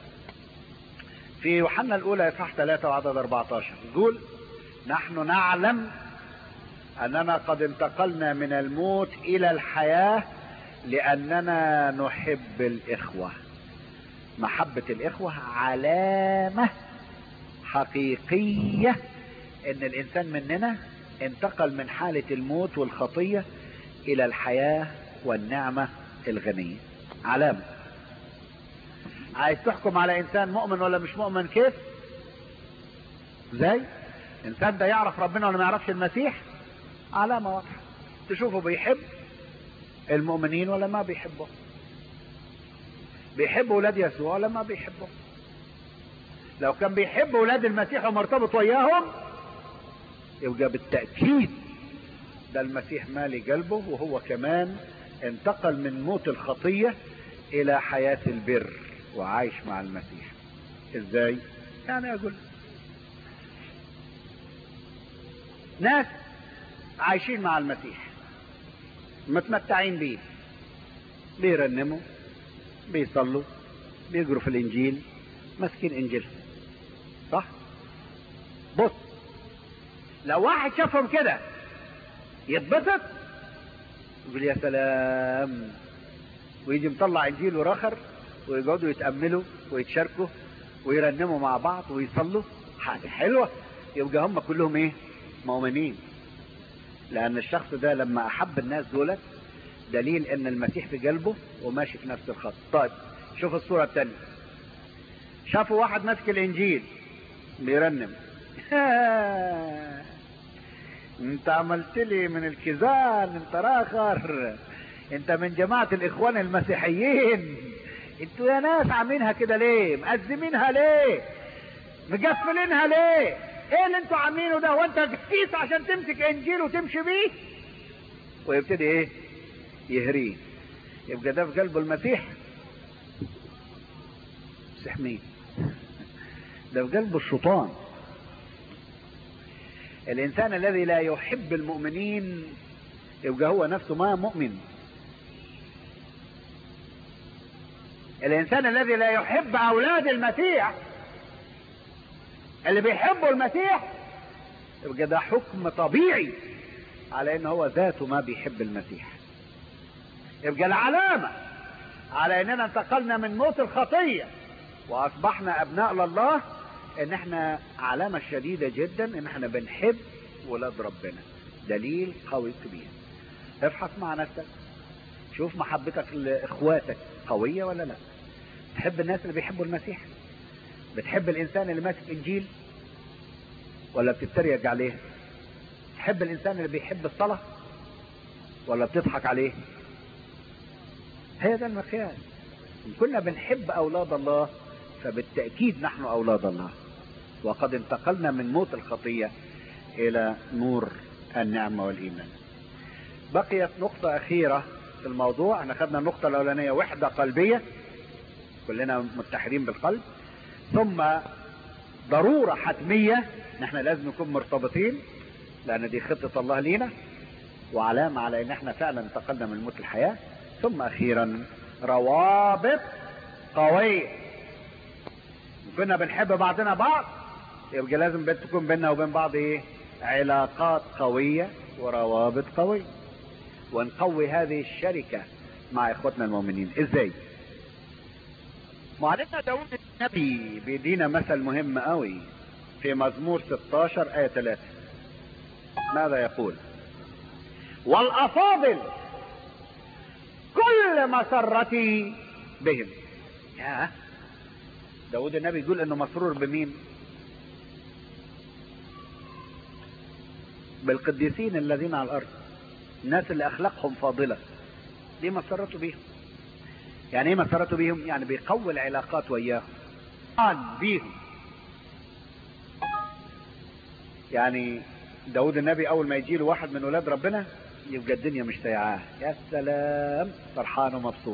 في يوحنا الأولى إصحاح 3 وعدد 14 يقول نحن نعلم أننا قد انتقلنا من الموت إلى الحياة لأننا نحب الإخوة محبة الإخوة علامة حقيقية إن الإنسان مننا انتقل من حالة الموت والخطية إلى الحياة والنعمة الغنية علامة عايز تحكم على انسان مؤمن ولا مش مؤمن كيف ازاي انسان ده يعرف ربنا ولا ما يعرفش المسيح علامة واضحة تشوفه بيحب المؤمنين ولا ما بيحبه بيحب ولاد يسوع ولا ما بيحبه لو كان بيحب ولاد المسيح ومرتبط وياهم يبقى بالتأكيد ده المسيح مالي قلبه وهو كمان انتقل من موت الخطية الى حياة البر وعايش مع المسيح ازاي يعني اقول ناس عايشين مع المسيح متمتعين بيه بيرنموا بيصلوا بيقروا في الانجيل ماسكين انجيلهم صح بص لو واحد شافهم كده يتبسط يقول يا سلام ويجي مطلع انجيل وراخر ويقعدوا يتأملوا ويتشاركوا ويرنموا مع بعض ويصلوا حاجة حلوة يبقى هم كلهم ايه مؤمنين لان الشخص ده لما احب الناس دولت دليل ان المسيح في قلبه وماشي في نفس الخط طيب شوف الصورة التانية شافوا واحد ماسك الانجيل بيرنم انت عملت لي من الكيزان انت راخر انت من جماعة الاخوان المسيحيين انتوا يا ناس عاملينها كده ليه مقزمينها ليه مقفلينها ليه ايه اللي انتوا عاملينه ده وانت كيس عشان تمسك انجيل وتمشي بيه ويبتدي ايه يهريه يبقى ده في قلبه المسيح مسيح مين ده في قلبه الشيطان الانسان الذي لا يحب المؤمنين يبقى هو نفسه ما مؤمن الانسان الذي لا يحب اولاد المسيح اللي بيحبوا المسيح يبقى ده حكم طبيعي على ان هو ذاته ما بيحب المسيح يبقى العلامة على اننا انتقلنا من موت الخطية واصبحنا ابناء لله ان احنا علامة شديدة جدا ان احنا بنحب ولاد ربنا دليل قوي كبير افحص مع نفسك شوف محبتك لاخواتك قوية ولا لا تحب الناس اللي بيحبوا المسيح بتحب الانسان اللي ماسك انجيل ولا بتتريق عليه تحب الانسان اللي بيحب الصلاة ولا بتضحك عليه هذا المقياس إن كنا بنحب اولاد الله فبالتأكيد نحن اولاد الله وقد انتقلنا من موت الخطية الى نور النعمة والايمان بقيت نقطة اخيرة في الموضوع احنا خدنا النقطة الاولانية وحدة قلبية كلنا متحدين بالقلب ثم ضرورة حتمية نحن لازم نكون مرتبطين لان دي خطة الله لينا وعلامة على ان احنا فعلا انتقلنا من موت الحياة ثم اخيرا روابط قوية كنا بنحب بعضنا بعض يبقى لازم تكون بيننا وبين بعض ايه علاقات قوية وروابط قوية ونقوي هذه الشركة مع اخوتنا المؤمنين ازاي معلمنا داود النبي بيدينا مثل مهم قوي في مزمور 16 آية 3 ماذا يقول والأفاضل كل مسرتي بهم يا داود النبي يقول انه مسرور بمين بالقديسين الذين على الارض الناس اللي اخلاقهم فاضله دي مسرته بيهم يعني ايه مسرته بيهم يعني بيقوي العلاقات وياهم بيهم يعني داود النبي اول ما يجي له واحد من ولاد ربنا يبقى الدنيا مش سايعاه يا سلام فرحان ومبسوط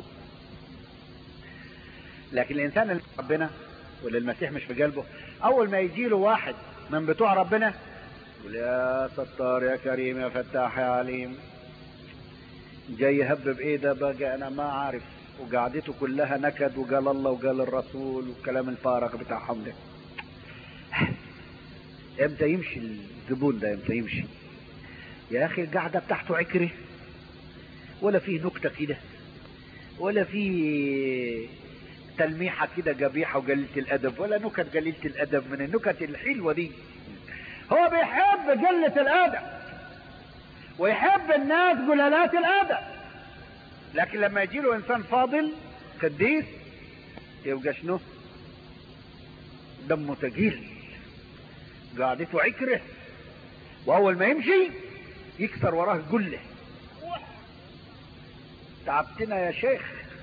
لكن الانسان اللي ربنا واللي المسيح مش في قلبه اول ما يجي له واحد من بتوع ربنا يقول يا ستار يا كريم يا فتاح يا عليم جاي يهبب ايه ده بقى انا ما عارف وقعدته كلها نكد وقال الله وقال الرسول والكلام الفارغ بتاعهم ده امتى يمشي الزبون ده امتى يمشي يا اخي القعده بتاعته عكره ولا فيه نكته كده ولا فيه تلميحه كده قبيحه وقليله الادب ولا نكت قليله الادب من النكت الحلوه دي هو بيحب قله الادب ويحب الناس قلالات الادب لكن لما يجي له انسان فاضل قديس يبقى شنو دمه تقيل قعدته عكره واول ما يمشي يكسر وراه قله تعبتنا يا شيخ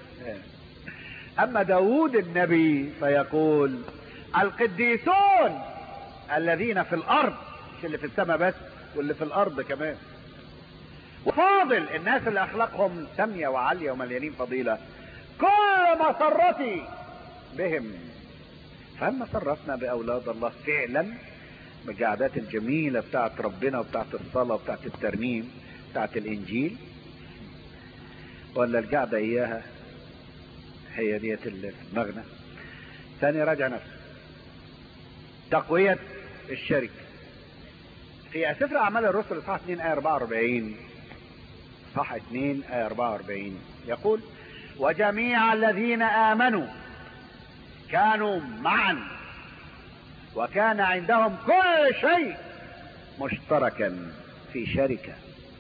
اما داود النبي فيقول القديسون الذين في الارض مش اللي في السماء بس واللي في الارض كمان وفاضل الناس اللي اخلاقهم ساميه وعاليه ومليانين فضيله كل مسرتي بهم فهل مسرتنا باولاد الله فعلا بالقعدات الجميله بتاعت ربنا وبتاعت الصلاه وبتاعت الترنيم بتاعت الانجيل ولا القعده اياها هي ديت المغنى ثاني راجع نفسه تقويه الشركه في سفر اعمال الرسل اصحاح 2 ايه 44 صح 2 آية 44 يقول وجميع الذين آمنوا كانوا معا وكان عندهم كل شيء مشتركا في شركة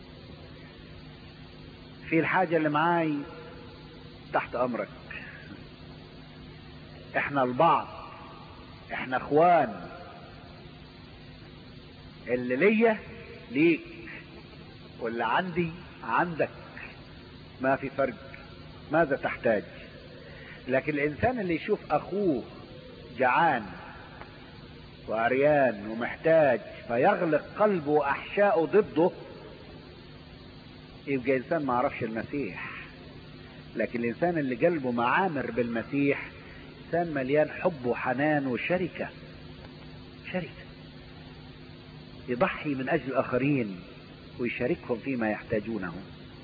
في الحاجة اللي معاي تحت أمرك احنا البعض احنا اخوان اللي ليا ليك واللي عندي عندك ما في فرق ماذا تحتاج لكن الانسان اللي يشوف اخوه جعان وعريان ومحتاج فيغلق قلبه واحشائه ضده يبقى انسان ما عرفش المسيح لكن الانسان اللي قلبه معامر بالمسيح انسان مليان حب وحنان وشركه شركه يضحي من اجل الاخرين ويشاركهم فيما يحتاجونه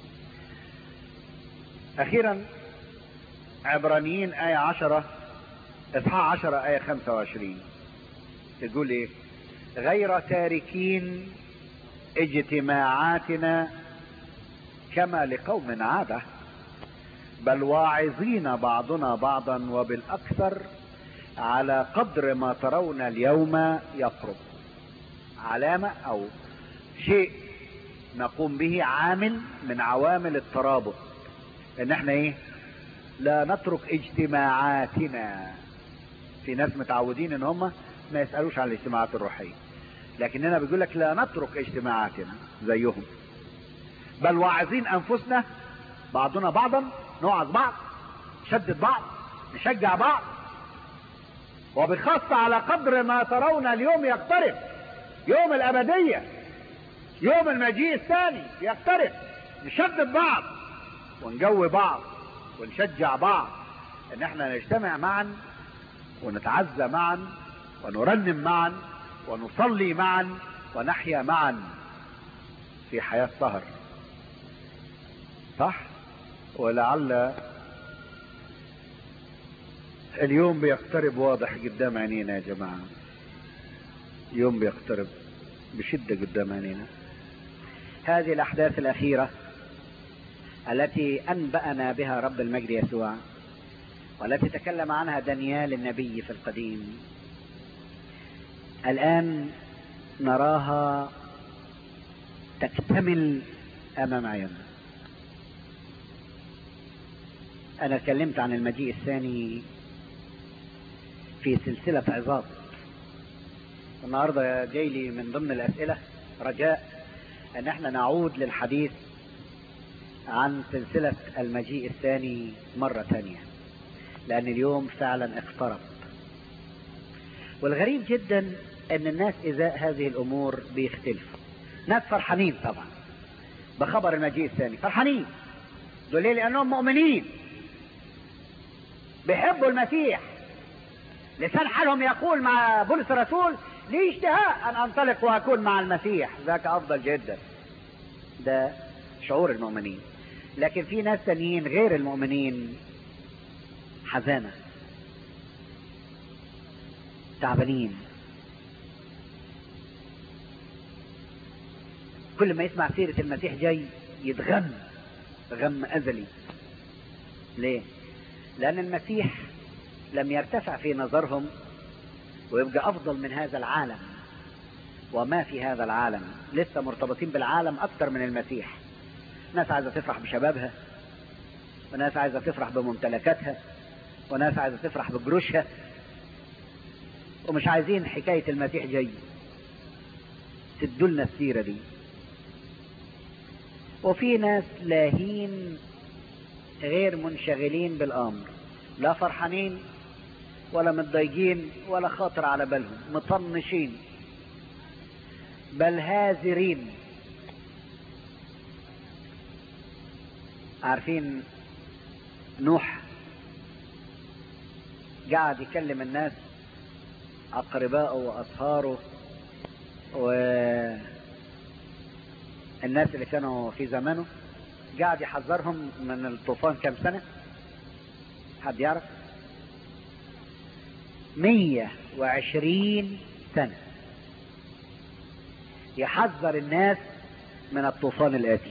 اخيرا عبرانيين آية عشرة اصحاح عشرة آية خمسة وعشرين تقول ايه غير تاركين اجتماعاتنا كما لقوم عادة بل واعظين بعضنا بعضا وبالأكثر على قدر ما ترون اليوم يقرب علامة او شيء نقوم به عامل من عوامل الترابط ان احنا ايه لا نترك اجتماعاتنا في ناس متعودين ان هم ما يسألوش عن الاجتماعات الروحية لكننا بيقول لك لا نترك اجتماعاتنا زيهم بل واعظين انفسنا بعضنا بعضا نوعظ بعض نشدد بعض نشجع بعض وبخاصة على قدر ما ترون اليوم يقترب يوم الأبدية يوم المجيء الثاني يقترب نشدد بعض ونجوي بعض ونشجع بعض ان احنا نجتمع معا ونتعزى معا ونرنم معا ونصلي معا ونحيا معا في حياة سهر صح ولعل اليوم بيقترب واضح قدام عينينا يا جماعة يوم بيقترب بشدة قدام عينينا هذه الأحداث الأخيرة التي أنبأنا بها رب المجد يسوع والتي تكلم عنها دانيال النبي في القديم الآن نراها تكتمل أمام عيوننا أنا اتكلمت عن المجيء الثاني في سلسلة عظات النهاردة جاي لي من ضمن الأسئلة رجاء أن احنا نعود للحديث عن سلسلة المجيء الثاني مرة ثانية لأن اليوم فعلا اقترب والغريب جدا أن الناس إزاء هذه الأمور بيختلفوا ناس فرحانين طبعا بخبر المجيء الثاني فرحانين دول ليه لأنهم مؤمنين بيحبوا المسيح لسان حالهم يقول مع بولس الرسول لي اشتهاء ان انطلق واكون مع المسيح ذاك افضل جدا ده شعور المؤمنين لكن في ناس تانيين غير المؤمنين حزانة تعبانين كل ما يسمع سيرة المسيح جاي يتغم غم أزلي ليه؟ لأن المسيح لم يرتفع في نظرهم ويبقى أفضل من هذا العالم وما في هذا العالم لسه مرتبطين بالعالم أكثر من المسيح ناس عايزة تفرح بشبابها وناس عايزة تفرح بممتلكاتها وناس عايزة تفرح بجروشها ومش عايزين حكاية المسيح جاي تدلنا السيرة دي وفي ناس لاهين غير منشغلين بالامر لا فرحانين ولا متضايقين ولا خاطر على بالهم مطنشين بل هازرين عارفين نوح قاعد يكلم الناس أقربائه وأصهاره والناس اللي كانوا في زمانه قاعد يحذرهم من الطوفان كم سنة حد يعرف مية وعشرين سنة يحذر الناس من الطوفان الآتي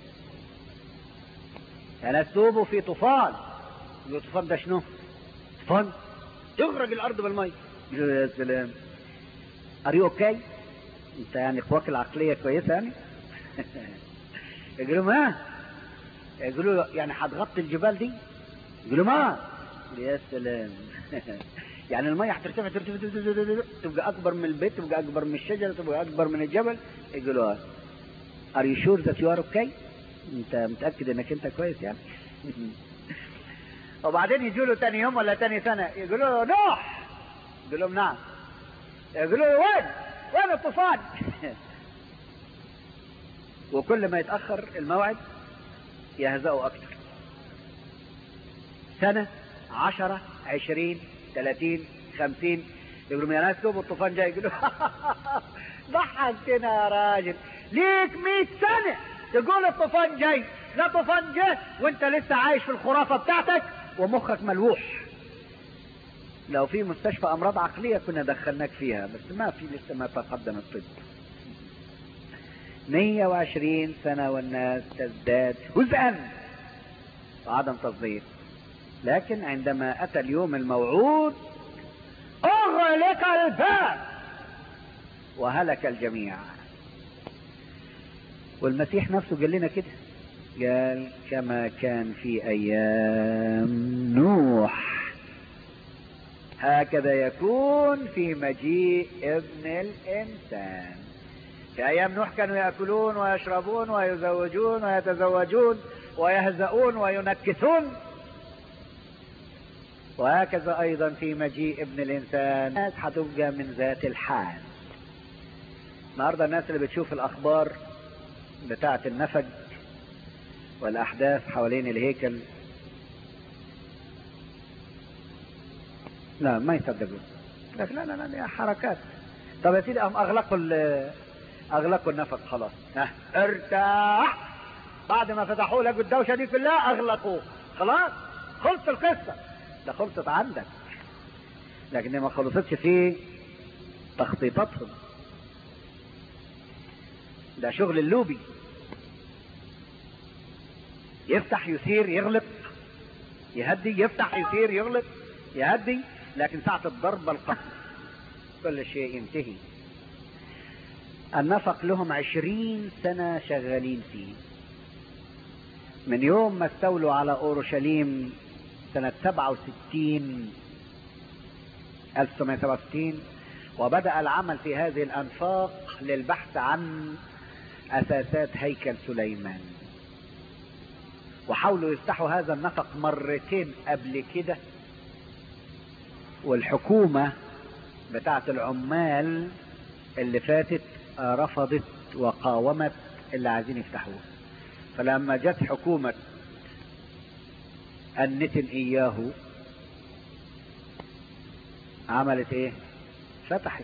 يعني توبوا في طوفان يقول الطوفان ده شنو طوفان تغرق الأرض بالمية يقول يا سلام ار اوكي انت يعني قواك العقلية كويسة يعني يقولوا ما يقولوا يعني هتغطي الجبال دي يقولوا ما يا سلام يعني المية هترتفع ترتفع ترتفع تبقى أكبر من البيت تبقى أكبر من الشجرة تبقى أكبر من الجبل يقولوا ار يو شور ذات يو ار اوكي أنت متأكد إنك أنت كويس يعني وبعدين يجوا له تاني يوم ولا تاني سنة يقولوا له نوح يقول لهم نعم يقولوا له وين وين الطوفان وكل ما يتأخر الموعد يهزأوا أكثر سنة عشرة عشرين ثلاثين خمسين يقولوا يا ناس توبوا الطوفان جاي يقولوا ضحكتنا يا راجل ليك مئة سنة تقول الطوفان جاي لا طوفان جاي وانت لسه عايش في الخرافة بتاعتك ومخك ملوح لو في مستشفى امراض عقلية كنا دخلناك فيها بس ما في لسه ما تقدم الطب 120 سنة والناس تزداد هزءا وعدم تصديق لكن عندما أتى اليوم الموعود اغلق الباب وهلك الجميع والمسيح نفسه قال لنا كده قال كما كان في ايام نوح هكذا يكون في مجيء ابن الانسان في ايام نوح كانوا ياكلون ويشربون ويزوجون ويتزوجون ويهزؤون وينكثون وهكذا ايضا في مجيء ابن الانسان الناس هتبقى من ذات الحال النهارده الناس اللي بتشوف الاخبار بتاعه النفج والاحداث حوالين الهيكل لا ما يصدقون لك لا لا لا دي حركات طب يا سيدي قام اغلقوا ال- اغلقوا النفق خلاص ها ارتاح بعد ما فتحوه لقوا الدوشه دي كلها اغلقوه خلاص خلصت القصه ده خلصت عندك لكن دي ما خلصتش في تخطيطاتهم ده شغل اللوبي يفتح يثير يغلق يهدي يفتح يثير يغلق يهدي لكن ساعة الضربة القتل كل شيء ينتهي النفق لهم عشرين سنة شغالين فيه من يوم ما استولوا على أورشليم سنة 67 1967 وبدأ العمل في هذه الأنفاق للبحث عن أساسات هيكل سليمان وحاولوا يفتحوا هذا النفق مرتين قبل كده والحكومة بتاعة العمال اللي فاتت رفضت وقاومت اللي عايزين يفتحوه فلما جت حكومة النتن إياه عملت ايه فتحت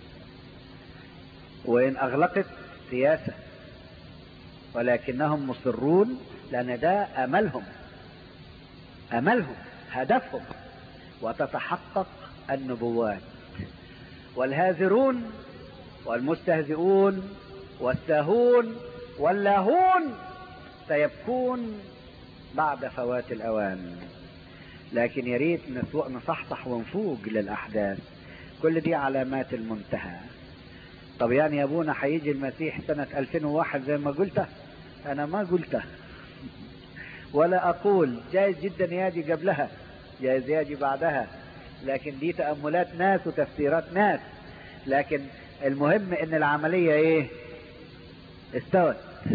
وإن أغلقت سياسة ولكنهم مصرون لأن ده أملهم أملهم هدفهم وتتحقق النبوات والهاذرون والمستهزئون والساهون واللاهون سيبكون بعد فوات الأوان لكن يا ريت نسوق نصحصح ونفوق للأحداث كل دي علامات المنتهى طب يعني يا ابونا هيجي المسيح سنة 2001 زي ما قلت أنا ما قلته ولا أقول جايز جدا يجي قبلها جايز يجي بعدها لكن دي تأملات ناس وتفسيرات ناس لكن المهم ان العملية ايه استوت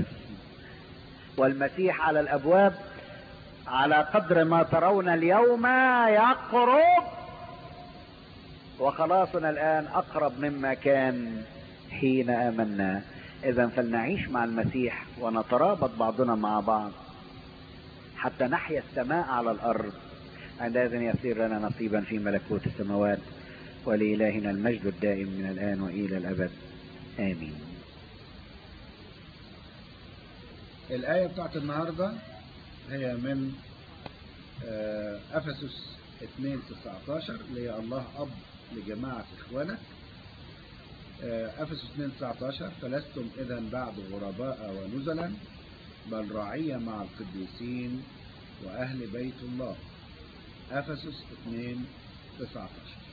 والمسيح على الابواب على قدر ما ترون اليوم يقرب وخلاصنا الان اقرب مما كان حين امنا اذا فلنعيش مع المسيح ونترابط بعضنا مع بعض حتى نحيا السماء على الارض عندئذ يصير لنا نصيبا في ملكوت السماوات ولإلهنا المجد الدائم من الآن وإلى الأبد آمين الآية بتاعت النهاردة هي من آه، أفسس 2 19 اللي هي الله أب لجماعة إخوانك آه، أفسس 2 19 فلستم إذا بعد غرباء ونزلا بل رعية مع القديسين وأهل بيت الله أفسس 2 19